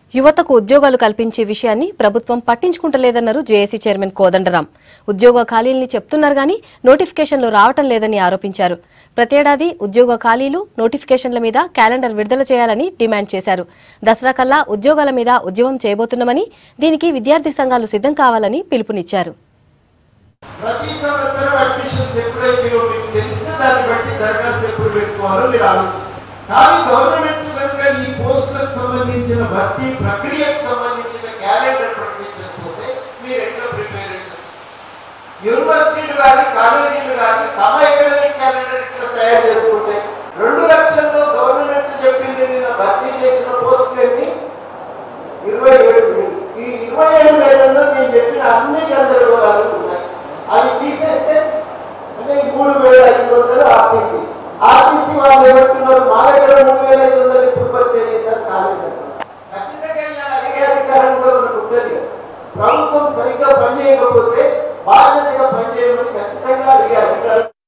యువతకు ఉద్యోగాలు కల్పించే విషయాన్ని ప్రభుత్వం పట్టించుకుంటలేదన్నారు జేఏసీ చైర్మన్ కోదండరాం ఉద్యోగ ఖాళీల్ని చెప్తున్నారు గానీ నోటిఫికేషన్లు రావటం లేదని ఆరోపించారు ప్రతేడాది ఉద్యోగ ఖాళీలు నోటిఫికేషన్ల మీద క్యాలెండర్ విడుదల చేయాలని డిమాండ్ చేశారు దసరా కల్లా ఉద్యోగాల మీద ఉద్యమం చేయబోతున్నామని దీనికి విద్యార్థి సంఘాలు సిద్ధం కావాలని పిలుపునిచ్చారు ప్రతి సంవత్సరం అడ్మిషన్స్ ఎప్పుడైతే మీకు తెలిస్తే దాన్ని బట్టి దరఖాస్తు ఎప్పుడు పెట్టుకోవాలో మీరు ఆలోచిస్తారు కానీ గవర్నమెంట్ కనుక ఈ పోస్టులకు సంబంధించిన భర్తీ ప్రక్రియకు సంబంధించిన క్యాలెండర్ ప్రకటించకపోతే మీరు ఎట్లా ప్రిపేర్ అవుతారు యూనివర్సిటీలు కానీ కాలేజీలు కానీ తమ అకాడమిక్ క్యాలెండర్ ఇట్లా తయారు చేసుకుంటే రెండు లక్షల్లో గవర్నమెంట్ చెప్పింది నిన్న భర్తీ చేసిన పోస్టులు ఎన్ని ఇరవై ఏడు వేలు ఈ ఇరవై ఏడు వేలలో నేను చెప్పిన అన్ని గందరగోళాలు ఉన్నాయి అవి తీసేస్తే అంటే ఈ మూడు వేల ఐదు వందలు ఆర్టీసీ ఆర్టీసీ వాళ్ళు ఏమంటున్నారు మా దగ్గర మూడు వేల ఐదు వందలు ఇప్పుడు భర్తీ చేశారు కాలేదు ఖచ్చితంగా ఇలా అడిగే అధికారం కూడా మనకు ఉంటుంది ప్రభుత్వం సరిగ్గా పనిచేయకపోతే బాధ్యతగా పనిచేయమని ఖచ్చితంగా అడిగే అధికారం